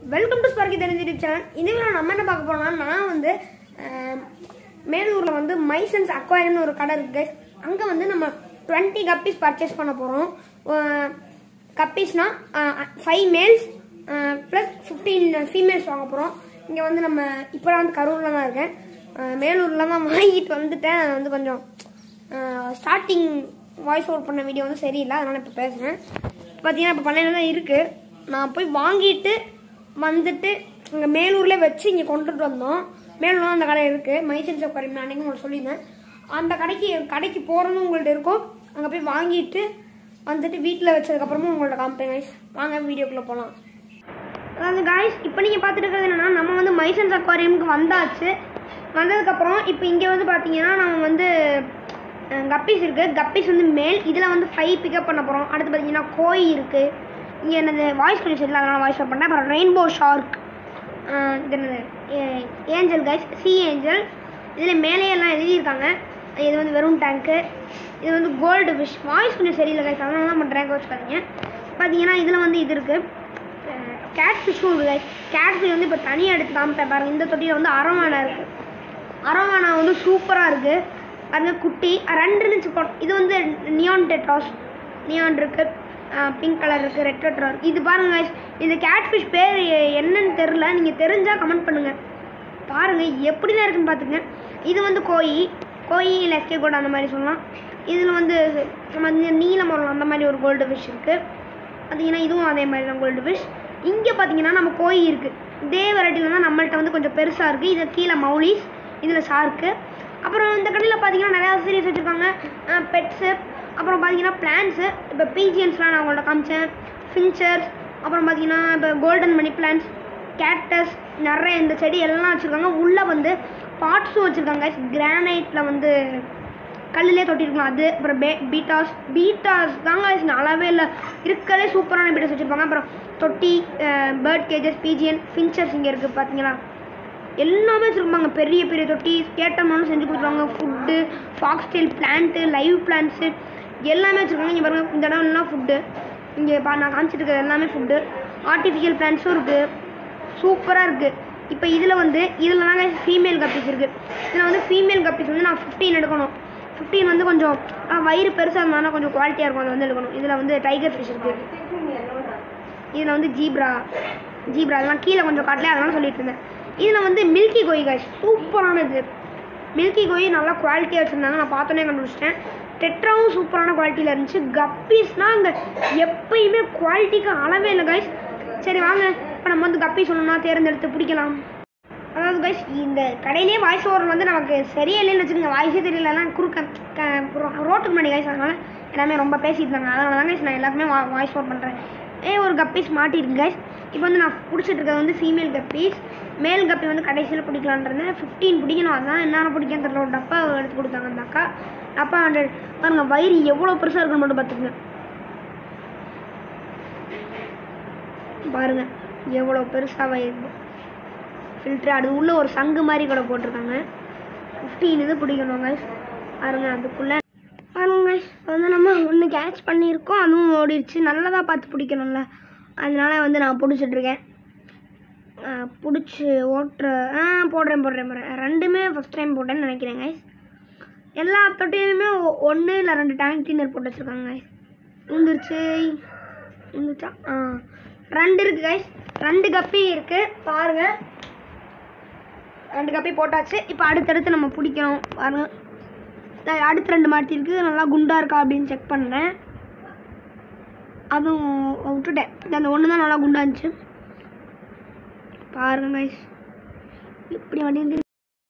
Welcome to Sparky தெரிஞ்ச YouTube channel இந்த video நம்ம என்ன பார்க்க போறோம்னா நான் வந்து அஹ், மேலூர்ல வந்து மைசன்ஸ் அக்வாரியம்னு ஒரு கடை இருக்கு அங்க வந்து நம்ம டுவெண்ட்டி கப்பீஸ் பர்ச்சேஸ் பண்ண போறோம் கப்பீஸ்னா five males plus fifteen females வாங்க போறோம் இங்க வந்து நம்ம இப்போ வந்து கரூர்ல தான் இருக்கேன் அஹ், மேலூர்ல தான் வாங்கிட்டு வந்துட்டேன் அது வந்து கொஞ்சம் ஸ்டார்டிங் வாய்ஸ் ஓவர் பண்ண வீடியோ வந்து சரியில்லை அதனால இப்போ பேசுகிறேன் பார்த்தீங்கன்னா இப்போ பண்ணையில தான் இருக்குது நான் போய் வாங்கிட்டு வந்துட்டு இங்கே மேலூரில் வச்சு இங்கே கொண்டுட்டு வந்தோம் மேலூர் அந்த கடை இருக்குது மைசூர் சக்கரை நான் அன்றைக்கி உங்களுக்கு சொல்லியிருந்தேன் அந்த கடைக்கு கடைக்கு போகிறதும் உங்கள்ட்ட இருக்கும் அங்கே போய் வாங்கிட்டு வந்துட்டு வீட்டில் வச்சதுக்கப்புறமும் உங்கள்ட்ட காமிப்பேன் guys. வாங்க வீடியோக்குள்ளே போகலாம் அதாவது காய்ஸ் இப்போ நீங்கள் பார்த்துட்டு இருக்கிறது என்னன்னா நம்ம வந்து மைசன்ஸ் அக்வாரியமுக்கு வந்தாச்சு வந்ததுக்கப்புறம் இப்போ இங்கே வந்து பார்த்தீங்கன்னா நம்ம வந்து கப்பீஸ் இருக்குது கப்பீஸ் வந்து மேல் இதில் வந்து ஃபைவ் பிக்கப் பண்ண போகிறோம் அடுத்து பார்த்தீங்கன்னா கோய் இருக்குது இங்கே என்னது வாய்ஸ் கொஞ்சம் சரியில்லை அதனால் வாய்ஸ் ஓவர் பண்ணேன் அப்புறம் ரெயின்போ ஷார்க் இது என்னது ஏஞ்சல் கைஸ் சி ஏஞ்சல் இதில் மேலே எல்லாம் எழுதியிருக்காங்க இது வந்து வெறும் டேங்க்கு இது வந்து கோல்டு ஃபிஷ் வாய்ஸ் கொஞ்சம் சரியில்லை கைஸ் அதனால தான் பண்ணுறேன் கோச்சுக்காதீங்க பார்த்தீங்கன்னா இதில் வந்து இது இருக்குது கேட் ஃபிஷ்ஷும் இருக்குது கேட் ஃபிஷ் வந்து இப்போ தனியாக எடுத்து காமிப்பேன் பாருங்க இந்த தொட்டியில் வந்து அரவானா இருக்குது அரவானா வந்து சூப்பராக இருக்குது பாருங்க குட்டி ரெண்டு இருந்துச்சு கொ- இது வந்து நியான் டெட்ராஸ் நியான் இருக்குது பிங்க் கலர் இருக்குது ரெட் டெட்ரா இருக்குது இது பாருங்க guys, இந்த கேட் ஃபிஷ் பேர் என்னன்னு தெரில நீங்கள் தெரிஞ்சால் கமெண்ட் பண்ணுங்கள் பாருங்கள் எப்படி தான் இருக்குன்னு பார்த்துங்க இது வந்து கோயி கோயி இல்லை எஸ்கே கோல்டு அந்த மாதிரி சொல்லலாம் இதில் வந்து நம்ம இந்த நீலமரம் அந்த மாதிரி ஒரு கோல்டு ஃபிஷ் இருக்குது பார்த்தீங்கன்னா இதுவும் அதே மாதிரி தான் கோல்டு ஃபிஷ் இங்கே பார்த்தீங்கன்னா நம்ம கோயி இருக்குது இதே வெரைட்டியில் தான் நம்மள்ட்ட வந்து கொஞ்சம் பெருசாக இருக்குது இது கீழே மௌலிஸ் இதில் ஷார்க்கு அப்புறம் இந்த கடையில் பார்த்தீங்கன்னா நிறையா சீரியஸ் வச்சுருக்காங்க பெட்ஸு அப்புறம் பார்த்தீங்கன்னா பிளான்ஸு இப்போ பீஜியன்ஸ்லாம் நான் உங்கள்ட்ட காமிச்சேன் ஃபின்ச்சர்ஸ் அப்புறம் பார்த்தீங்கன்னா இப்போ கோல்டன் மணி பிளான்ஸ் கேக்டஸ் நிறைய இந்த செடி எல்லாம் வச்சுருக்காங்க உள்ளே வந்து பாட்ஸும் வச்சுருக்காங்க கிரானைட்டில் வந்து கல்லுலே தொட்டிருக்கலாம் அது அப்புறம் பே பீட்டாஸ் பீட்டாஸ் தாங்க அளவே இல்லை இருக்கறதே சூப்பரான பீட்டாஸ் வச்சுருப்பாங்க அப்புறம் தொட்டி பேர்ட் கேஜஸ் பீஜியன் ஃபின்ச்சர்ஸ் இங்கே இருக்குது பார்த்தீங்களா எல்லாமே வச்சுருப்பாங்க பெரிய பெரிய தொட்டி கேட்டோம்னாலும் செஞ்சு கொடுத்துருவாங்க food foxtail plant live plants எல்லாமே வச்சுருக்காங்க இங்கே பாருங்க இந்த இடம் எல்லாம் ஃபுட்டு இங்கே பா நான் காமிச்சிட்டு இருக்கிறது எல்லாமே ஃபுட்டு ஆர்டிஃபிஷியல் பிளான்ட்ஸும் இருக்குது சூப்பராக இருக்குது இப்போ இதில் வந்து இதில் தாங்க ஃபீமேல் கப்பீஸ் இருக்குது இதில் வந்து ஃபீமேல் கப்பீஸ் வந்து நான் ஃபிஃப்டீன் எடுக்கணும் ஃபிஃப்டீன் வந்து கொஞ்சம் ஆ, வயிறு பெருசாக இருந்தாலும் கொஞ்சம் குவாலிட்டியாக இருக்கும் அதை வந்து எடுக்கணும் இதில் வந்து டைகர் ஃபிஷ் இருக்குது இதில் வந்து ஜீப்ரா ஜீப்ரா அதெல்லாம் கீழே கொஞ்சம் காட்டல அதனால சொல்லிட்டு இருந்தேன் இதில் வந்து மில்கி கோய் காய்ஸ் சூப்பரானது மில்கி கோய் நல்லா குவாலிட்டியாக வச்சுருந்தாங்க நான் பார்த்தோன்னே கண்டுபிடிச்சிட்டேன் டெட்ராவும் சூப்பரான குவாலிட்டியில் இருந்துச்சு கப்பீஸ்னால் அங்கே எப்பயுமே குவாலிட்டிக்கு அளவே இல்லை காய்ஸ் சரி வாங்க இப்போ நம்ம வந்து கப்பி சொல்லணும்னா தேர்ந்தெடுத்து பிடிக்கலாம் அதாவது கைஸ் இந்த கடையிலே வாய்ஸ் ஓவர் வந்து நமக்கு சரியா இல்லைன்னு வச்சுக்கோங்க வாய்ஸே தெரியலன்னா குறுக்க க- ரோ- ரோட்டுக்கு முன்னாடி கைஸ் அதனால எல்லாமே ரொம்ப பேசிட்டு இருந்தாங்க அதனால தான் கைஸ் நான் எல்லாருமே வாய்ஸ் ஓவர் பண்ணுறேன் ஏ ஒரு கப்பீஸ் மாட்டிருக்கு கைஸ் இப்போ வந்து நான் பிடிச்சிட்டு இருக்கிறது வந்து ஃபீமேல் கப்பீஸ் மேல் கப்பி வந்து கடைசியில் பிடிக்கலான்றேன் ஃபிஃப்டீன் பிடிக்கணும் அதான் என்னென்ன பிடிக்கும் தெரியல ஒரு டப்பா எடுத்து கொடுத்தாங்க அந்த அக்கா டப்பா ஹண்ட்ரட் பாருங்க வயிறு எவ்வளோ பெருசாக இருக்குன்னு மட்டும் பார்த்துக்குங்க பாருங்க எவ்வளோ பெருசாக வயிறு ஃபில்ட்ரு அது உள்ள ஒரு சங்கு மாதிரி கூட போட்டிருக்காங்க ஃபிஃப்டீன் இது பிடிக்கணும் guys பாருங்க அதுக்குள்ளே பாருங்க guys இப்போ வந்து நம்ம ஒன்று கேட்ச் பண்ணியிருக்கோம் அதுவும் ஓடிடுச்சு நல்லதாக பார்த்து பிடிக்கணும்ல அதனால வந்து நான் பிடிச்சிட்ருக்கேன் பிடிச்சி ஓட்டுற ஆ போடுறேன் போடுறேன் போடுறேன் ரெண்டுமே ஃபஸ்ட் டைம் போட்டேன்னு நினைக்கிறேன் guys எல்லா தொட்டிலையுமே ஒன்று இல்லை ரெண்டு டேங்க் கிளீனர் போட்டு வச்சுருக்காங்க guys விழுந்துருச்சு விழுந்துச்சா ஆ ரெண்டு இருக்குது guys ரெண்டு கப்பி இருக்குது பாருங்கள் ரெண்டு கப்பி போட்டாச்சு இப்போ அடுத்தடுத்து நம்ம பிடிக்கணும் பாருங்க அஹ் அடுத்து ரெண்டு மாட்டிருக்கு நல்லா குண்டா இருக்கா அப்படின்னு செக் பண்ணுறேன் அதுவும் விட்டுட்டேன் இந்த அந்த ஒன்று தான் நல்லா குண்டா இருந்துச்சு பாருங்க கைஸ் இப்படி வண்டி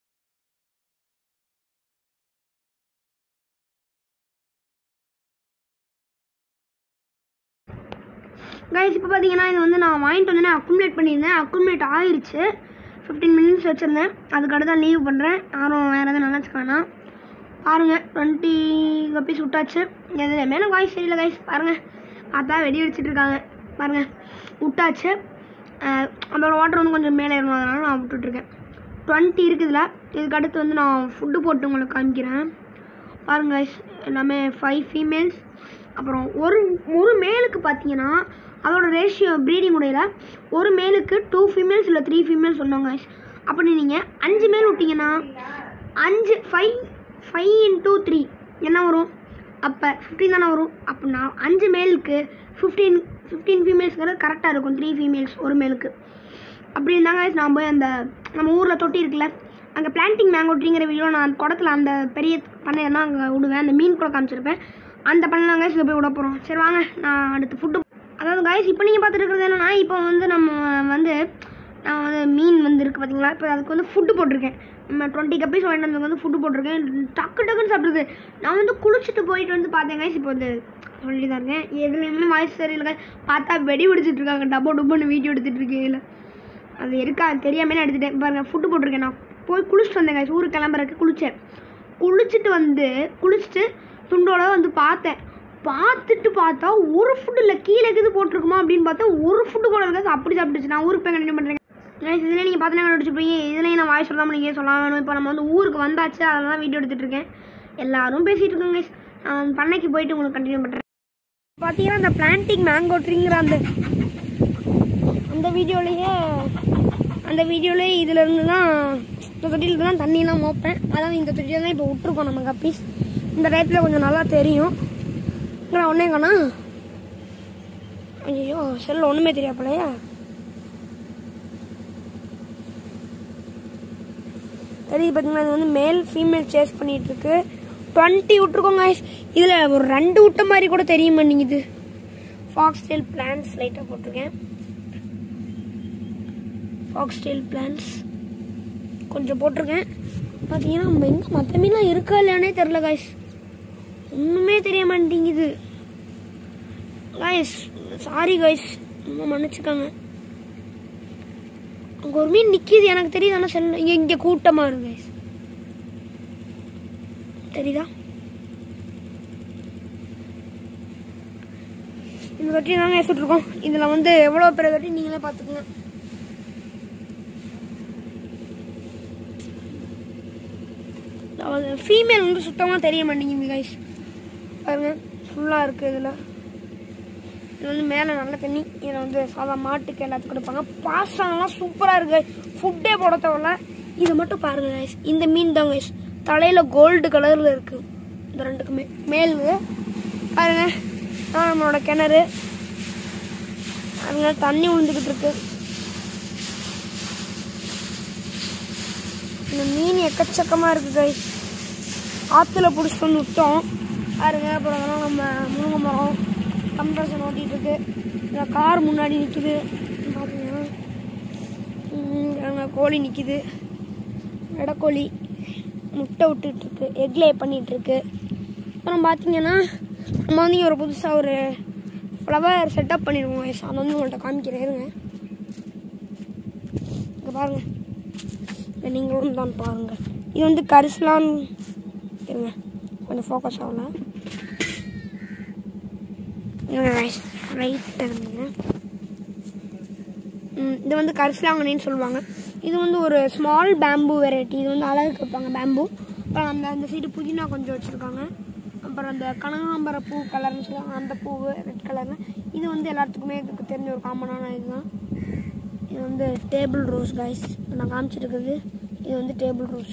கைஸ் இப்போ பார்த்தீங்கன்னா இது வந்து நான் வாங்கிட்டு வந்து நான் அக்குமுலேட் பண்ணியிருந்தேன் அக்குமுலேட் ஆயிருச்சு ஃபிஃப்டீன் மினிட்ஸ் வச்சுருந்தேன் அதுக்கு அடுத்து தான் லீவ் பண்ணுறேன் யாரும் வேறு எதுவும் நினச்சிக்கானா பாருங்கள் டுவெண்ட்டி கப்பீஸ் விட்டாச்சு எது மேலே காய்ஸ் சரியில்லை கைஸ் பாருங்கள் பார்த்தா வெடி அடிச்சிட்டு இருக்காங்க பாருங்கள் விட்டாச்சு அஹ் அதோட வாட்டர் வந்து கொஞ்சம் மேலே ஏறணும் அதனால நான் விட்டுட்ருக்கேன் டுவெண்ட்டி இருக்குதுல இதுக்கு அடுத்து வந்து நான் ஃபுட்டு போட்டு உங்களுக்கு காமிக்கிறேன் பாருங்க guys எல்லாமே ஃபைவ் ஃபீமேல்ஸ் அப்புறம் ஒரு ஒரு மேலுக்கு பார்த்தீங்கன்னா அதோட ரேஷியோ ப்ரீடிங் உடையில ஒரு மேலுக்கு டூ ஃபீமேல்ஸ் இல்லை த்ரீ ஃபீமேல்ஸ் சொன்னாங்க அப்படி நீங்கள் அஞ்சு மேல் விட்டிங்கன்னா அஞ்சு ஃபைவ் ஃபைவ் இன்டூ த்ரீ என்ன வரும் அப்போ ஃபிஃப்டீன் தானே வரும் அப்படின்னா அஞ்சு மேலுக்கு ஃபிஃப்டீன் ஃபிஃப்டீன் ஃபீமேல்ஸ்ங்கிறது கரெக்டாக இருக்கும் த்ரீ ஃபீமேல்ஸ் ஒரு மேலுக்கு அப்படி இருந்தாங்க நான் போய் அந்த நம்ம ஊரில் தொட்டி இருக்குல்ல அங்கே பிளான்டிங் மேங்கோ ட்ரீங்கிற வீடியோ நான் குடத்துல அந்த பெரிய பண்ணையெல்லாம் அங்கே விடுவேன் அந்த மீன் கூட காமிச்சிருப்பேன் அந்த பண்ணலாம் guys இதை போய் விட போகிறோம் சரி வாங்க நான் அடுத்து ஃபுட்டு அதாவது காய்ஸ் இப்போ நீங்கள் பார்த்துட்டு இருக்கிறது என்னன்னா இப்போ வந்து நம்ம வந்து நான் வந்து மீன் வந்து இருக்குது பார்த்தீங்களா இப்போ அதுக்கு வந்து ஃபுட்டு போட்டிருக்கேன் நம்ம டுவெண்ட்டி கப்பீஸ் வாங்கிட்டு வந்ததுக்கு வந்து ஃபுட்டு போட்டிருக்கேன் டக்கு டக்குன்னு சாப்பிடுது நான் வந்து குளிச்சுட்டு போயிட்டு வந்து பார்த்தேன் guys இப்போ வந்து சொல்லி தான் இருக்கேன் எதுலேயுமே வாய்ஸ் சரியில்லை பார்த்தா வெடி வெடிச்சிட்டு இருக்காங்க டப்போ டப்புன்னு வீடியோ எடுத்துகிட்டு இருக்கீங்கள அது இருக்கா தெரியாம நான் எடுத்துட்டேன் பாருங்க ஃபுட்டு போட்டிருக்கேன் நான் போய் குளிச்சுட்டு வந்தேன் guys. ஊருக்கு கிளம்புறதுக்கு குளித்தேன் குளிச்சுட்டு வந்து குளிச்சுட்டு துண்டோட வந்து பார்த்தேன் பார்த்துட்டு பார்த்தா ஒரு ஃபுட்டு இல்லை கீழே எது போட்டிருக்குமா அப்படின்னு பார்த்தா ஒரு ஃபுட்டு கூட இருக்காது அப்படி சாப்பிட்டுச்சு நான் ஊருக்கு போய் கண்டினியூ பண்ணுறேன் இதில் நீங்கள் பார்த்தீங்கன்னா நடிச்சுப்பீங்க இதுலேயும் நான் வாய்ஸ் சொல்லாமல் நீங்கள் சொல்ல வேணும் இப்போ நம்ம வந்து ஊருக்கு வந்தாச்சு அதெல்லாம் தான் வீடியோ எடுத்துகிட்டு இருக்கேன் எல்லாரும் பேசிகிட்டு இருக்கோங்க guys. நான் பண்ணைக்கு போயிட்டு உங்களுக்கு கண்டினியூ பண்ணுறேன் பார்த்தீங்கன்னா அந்த பிளான்டிங் மேங்கோ ட்ரீங்கிற அந்த அந்த வீடியோலேயே அந்த வீடியோலேயே இதில் இருந்து தான் இந்த தொட்டியில் தான் தண்ணியெல்லாம் மோப்பேன் அதான் இந்த தொட்டியில் தான் இப்போ விட்ருக்கோம் நம்ம கப்பீஸ் இந்த டயத்தில் கொஞ்சம் நல்லா தெரியும் இங்கே ஒன்றே காணா ஐயோ செல்ல ஒன்றுமே தெரியாப்பலையா தெரியுது பார்த்தீங்களா இது வந்து மேல் ஃபீமேல் சேஸ் பண்ணிட்டு இருக்கு டுவெண்ட்டி விட்ருக்கோங்க இதில் ஒரு ரெண்டு விட்ட மாதிரி கூட தெரிய மாட்டேங்குது ஃபாக்ஸ் டெயில் பிளான்ஸ் லைட்டாக போட்டிருக்கேன் ஃபாக்ஸ் டெயில் பிளான்ஸ் கொஞ்சம் போட்டிருக்கேன் பார்த்தீங்கன்னா நம்ம எங்கே மற்ற மீன்லாம் இருக்கா இல்லையானே தெரில காய்ஸ் ஒன்றுமே தெரிய மாட்டேங்குது காய்ஸ் சாரி காய்ஸ் ரொம்ப மன்னிச்சுக்கோங்க அங்கே ஒரு மீன் நிற்கிது எனக்கு தெரியுது ஆனால் செல்ல இங்கே இங்கே கூட்டமாக இருக்கு guys. தெரியுதா இந்த தொட்டி தாங்க இருக்கோம் இதில் வந்து எவ்வளோ பெரிய தொட்டி நீங்களே பார்த்துக்கோங்க அதாவது ஃபீமேல் வந்து சுத்தமாக தெரிய மாட்டேங்குது கைஸ் பாருங்க ஃபுல்லாக இருக்குது இதில் இது வந்து மேலே நல்ல தண்ணி இதில் வந்து சாதா மாட்டுக்கு எல்லாத்துக்கும் கொடுப்பாங்க பாசனம்லாம் சூப்பராக இருக்கு ஃபுட்டே போட தேவையில்ல இதை மட்டும் பாருங்க கைஸ் இந்த மீன் தான் கைஸ் தலையில் கோல்டு கலரில் இருக்குது இந்த ரெண்டுக்குமே மேலுங்க பாருங்க அதான் நம்மளோட கிணறு அதனால தண்ணி விழுந்துக்கிட்டு இருக்கு இந்த மீன் எக்கச்சக்கமாக இருக்குது கைஸ் ஆற்றுல பிடிச்சிட்டு வந்து விட்டோம் பாருங்க அப்புறம் அதெல்லாம் நம்ம முருங்கை மரம் கம்ப்ரஷன் ஓட்டிகிட்டு இருக்கு இந்த கார் முன்னாடி நிற்கிது பார்த்தீங்கன்னா ம், அங்க கோழி நிற்கிது வெடக்கோழி முட்டை விட்டுட்டு இருக்கு எக் லே பண்ணிட்டு இருக்கு அப்புறம் பார்த்தீங்கன்னா நம்ம வந்து இங்க ஒரு புதுசாக ஒரு ஃப்ளவர் செட்டப் பண்ணியிருக்கோம் guys. அதை வந்து உங்கள்கிட்ட காமிக்கிறேன் இருங்க இங்கே பாருங்க இதை நீங்களும் தான் பாருங்க இது வந்து கரிசலான் இருங்க கொஞ்சம் ஃபோக்கஸ் ஆகல ரைட் இருந்துங்க ம், இது வந்து கரிசலாங்கண்ணின்னு சொல்லுவாங்க இது வந்து ஒரு ஸ்மால் பேம்பு வெரைட்டி இது வந்து அழகுக்கு வைப்பாங்க பேம்பு அப்புறம் அந்த அந்த சைடு புதினா கொஞ்சம் வச்சுருக்காங்க அப்புறம் அந்த கனகாம்பர பூ கலர்னு சொல்லுவாங்க அந்த பூ ரெட் கலரில் இது வந்து எல்லாத்துக்குமே இதுக்கு தெரிஞ்ச ஒரு காமனான இதுதான் இது வந்து டேபிள் ரோஸ் கைஸ் நான் காமிச்சிருக்குது இது வந்து டேபிள் ரோஸ்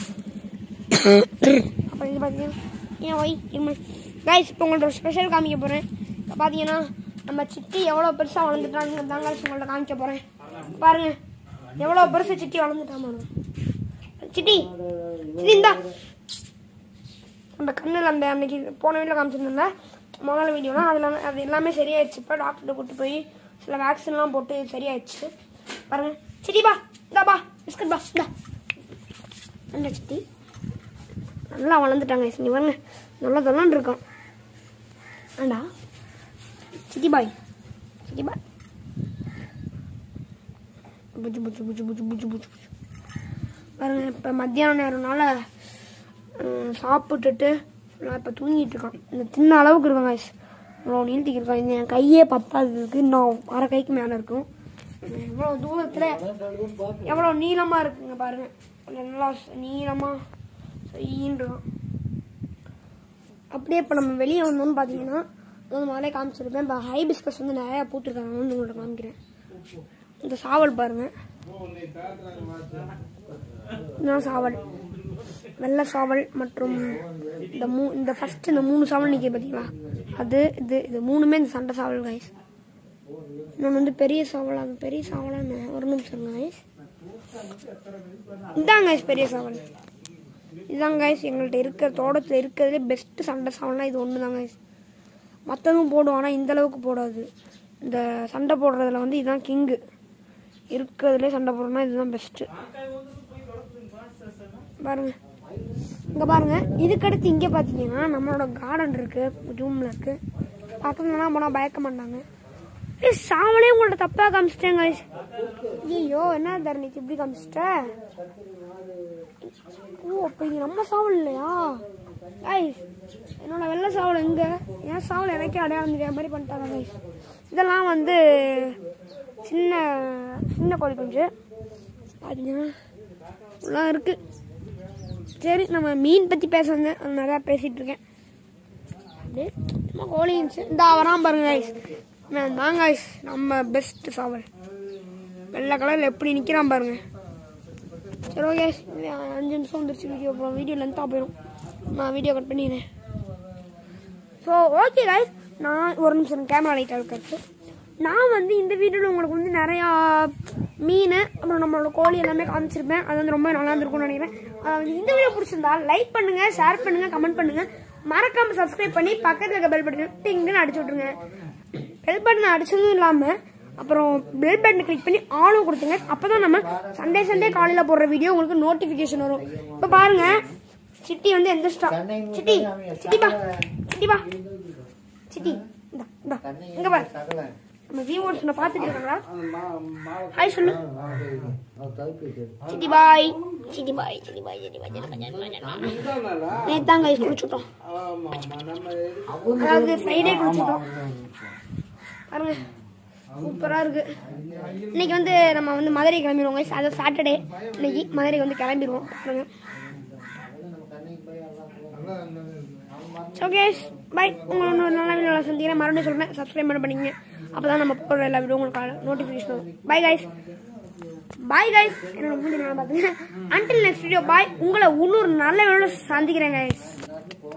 அப்புறம் இது பார்த்தீங்கன்னா ஏன் ஒய் இருமல் கைஸ் இப்போ உங்கள்ட்ட ஒரு ஸ்பெஷல் காமிக்க போகிறேன் இப்போ பார்த்தீங்கன்னா நம்ம சிட்டி எவ்வளோ பெருசாக வளர்ந்துட்டாங்க தான் guys உங்கள்ட்ட காமிக்க போகிறேன் பாருங்க எவ்வளோ பெருசு சிட்டி வளர்ந்துட்டா பாருங்க சிட்டி சிட்டி இந்தா அந்த கண்ணில் அந்த அன்னைக்கு போன வீட்டில் காமிச்சிருந்தேன்ல முதல்ல வீடியோலாம் அதில் அது எல்லாமே சரியாயிடுச்சு இப்போ டாக்டர்கிட்ட கூட்டு போய் சில வேக்சின்லாம் போட்டு சரியாயிடுச்சு பாருங்க சிட்டி பா இந்தா பா பிஸ்கட் பா இந்தா அந்த சிட்டி நல்லா வளர்ந்துட்டாங்க நீ பாருங்க நல்லா தொல்லான் இருக்கும் ஆண்டா சிட்டி பாய் சிட்டி பாய் புஜு புஜு புஜு புஜு புஜு புஜு புஜு பாருங்க இப்போ மத்தியான நேரம்னால ம், சாப்பிட்டுட்டு ஃபுல்லாக இப்போ தூங்கிட்டு இருக்கான் இந்த தின்ன அளவுக்கு இருக்கான் guys இவ்வளோ நீளத்துக்கு இருக்கான் இந்த என் கையே பத்தாது இருக்கு இன்னும் அரை கைக்கு மேலே இருக்கும் எவ்வளோ தூரத்தில் எவ்வளோ நீளமாக இருக்குங்க பாருங்க நல்லா நீளமாக செய்யின்னு இருக்கும் அப்படியே இப்போ நம்ம வெளியே வந்தோம்னு பார்த்தீங்கன்னா வந்து முதல்ல காமிச்சிருப்பேன் இப்போ ஹைபிஸ்கஸ் வந்து நிறையா பூத்துருக்காங்க வந்து உங்கள்கிட்ட காமிக்கிறேன் இந்த சாவல் பாருங்க இதுதான் சாவல் வெள்ளை சாவல் மற்றும் இந்த மூ இந்த ஃபர்ஸ்ட் இந்த மூணு சாவல் நிற்க பார்த்தீங்களா அது இது இது மூணுமே இந்த சண்டை சாவல் கைஸ் இன்னொன்று வந்து பெரிய சாவல் அது பெரிய சாவலான்னு ஒரு நிமிஷம் கைஸ் இதான் கைஸ் பெரிய சாவல் இதுதான் கைஸ் எங்கள்கிட்ட இருக்கிற தோட்டத்தில் இருக்கிறதுலே பெஸ்ட்டு சண்டை சாவல்னா இது ஒன்று தான் கைஸ் மற்றதும் போடும் ஆனால் இந்த அளவுக்கு போடாது இந்த சண்டை போடுறதுல வந்து இதுதான் கிங்கு இருக்கிறதுலே சண்டை போடுறதுனா இதுதான் பெஸ்ட்டு பாருங்க இங்கே பாருங்க இதுக்கடுத்து இங்கே பார்த்தீங்கன்னா நம்மளோட கார்டன் இருக்கு ரூமில் இருக்கு பக்கத்துலனா போனால் பயக்க மாட்டாங்க ஏ சாவலே உங்கள்ட்ட தப்பாக காமிச்சிட்டேங்க ஐயோ என்ன தரணிக்கு இப்படி காமிச்சிட்ட ஓ அப்போ இது நம்ம சாவல் இல்லையா ஐஸ் என்னோட வெள்ளை சாவல் எங்க என் சாவல் எனக்கே அடையாளம் தெரியாத மாதிரி பண்ணிட்டாங்க கைஸ் இதெல்லாம் வந்து சின்ன சின்ன கோழி குஞ்சு பார்த்தீங்கன்னா எல்லாம் இருக்கு சரி நம்ம மீன் பற்றி பேச வந்தேன் அது நிறையா பேசிட்டு இருக்கேன் அப்படியே சும்மா கோழி இருந்துச்சு இந்த வரான் பாருங்க கைஸ் தான் கைஸ் நம்ம பெஸ்ட் சாவல் வெள்ளை கலரில் எப்படி நிற்கிறான் பாருங்க சரி ஓகே அஞ்சு நிமிஷம் வந்துருச்சு வீடியோ அப்புறம் வீடியோ லென்த்தாக போயிடும் நான் வீடியோ கட் பண்ணிடுறேன் ஸோ ஓகே guys நான் ஒரு நிமிஷம் கேமரா லைட் அழுக்கிறது நான் வந்து இந்த வீடியோவில் உங்களுக்கு வந்து நிறையா மீன் அப்புறம் நம்மளோட கோழி எல்லாமே காமிச்சிருப்பேன் அது வந்து ரொம்ப நல்லா இருந்திருக்கும்னு நினைக்கிறேன் அஹ் இந்த வீடியோ பிடிச்சிருந்தா லைக் பண்ணுங்க ஷேர் பண்ணுங்க கமெண்ட் பண்ணுங்க மறக்காம சப்ஸ்கிரைப் பண்ணி பக்கத்தில் இருக்க பெல் பட்டன் டிங்குன்னு அடிச்சு விட்ருங்க பெல் பட்டன் அடிச்சதும் இல்லாமல் அப்புறம் பெல் பட்டன் கிளிக் பண்ணி ஆளும் கொடுத்துங்க அப்போ தான் நம்ம சண்டே சண்டே காலையில் போடுற வீடியோ உங்களுக்கு நோட்டிஃபிகேஷன் வரும் இப்போ பாருங்க சிட்டி வந்து எந்த ஸ்டா சிட்டி சிட்டி பா சிட்டி பா சிட்டி இந்தா இந்தா இங்க பாரு நம்ம வியூவர்ஸ் உன்னை பார்த்துட்டு இருக்காங்களா ஹாய் சொல்லு Chitti bye Chitti bye Chitti bye Chitti bye நேத்தாங்க குடிச்சுட்டோம் அதாவது ஃப்ரைடே குடிச்சுட்டோம் பாருங்க சூப்பரா இருக்கு இன்னைக்கு வந்து நம்ம வந்து மதுரை கிளம்பிடுவோம் guys. அதாவது சாட்டர்டே இன்னைக்கு மதுரை வந்து கிளம்பிடுவோம் பாருங்க ஓகே பை உங்களை இன்னொரு நல்ல வீடியோ சந்திக்கிறேன் மறுபடியும் சொல்றேன் சப்ஸ்கிரைப் பண்ண பண்ணிங்க அப்போ தான் நம்ம போடுற எல்லா வீடியோ உங்களுக்கு நோட்டிஃபிகேஷன் வரும் பை கைஸ் பாய் கைஸ் என்னோட மூஞ்சி நல்லா பார்த்துங்க அன்டில் நெக்ஸ்ட் வீடியோ பாய் உங்களை இன்னொரு நல்ல வீடியோ சந்திக்கிறேன் கைஸ்